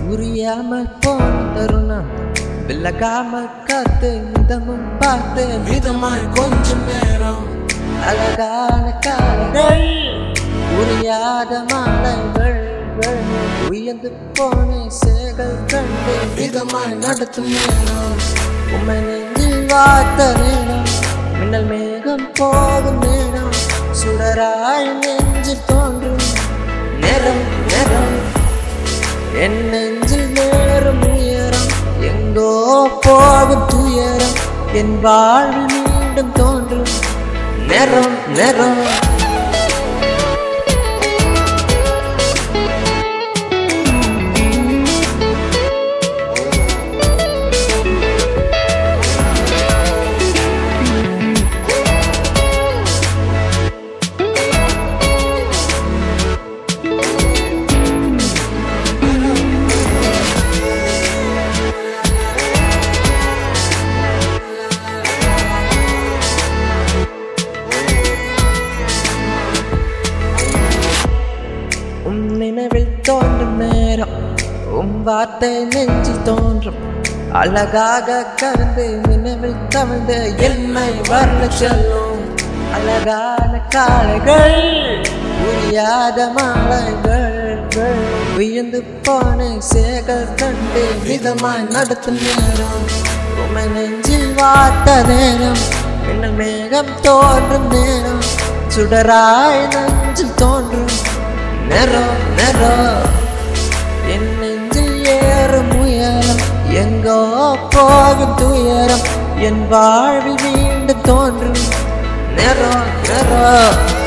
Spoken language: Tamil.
புரியாமல் போன தருணம் விலகாமல் காத்து மிதமும் பார்த்து மிதமாய் கொஞ்சம் நேரம் அழகான காலைகள் புரியாத மாலைகள் உயர்ந்து போன சேகள் கண்டு மிதமாய் நடத்தும் நேரம் உண்மை நெஞ்சில் வார்த்த நேரம் மின்னல் மேகம் போகும் நேரம் சுடராய் நெஞ்சில் தோன்றும் நேரம் நேரம் என் நெஞ்சில் நேரும் உயரம் எங்கோ போகும் துயரம் என் வாழ்வில் மீண்டும் தோன்றும் நேரம் நேரம் உன் நினைவில் தோன்றும் நேரம் உன் வார்த்தை நெஞ்சில் தோன்றும் அழகாக கலந்து நினைவில் கவிழ்ந்து என்னை வரல செல்லும் அழகான காலைகள் புரியாத மாலைகள் உயர்ந்து போன சேகள் கண்டு விதமாய் நடத்தும் நேரம் உமை நெஞ்சில் வார்த்த நேரம் மின்னல் மேகம் தோன்றும் நேரம் சுடராய் நெஞ்சில் தோன்றும் நேரம் நேரம் என் நெஞ்சில் ஏறும் உயரம் எங்கோ போகும் துயரம் என் வாழ்வில் மீண்டும் தோன்றும் நேரம் நேரம்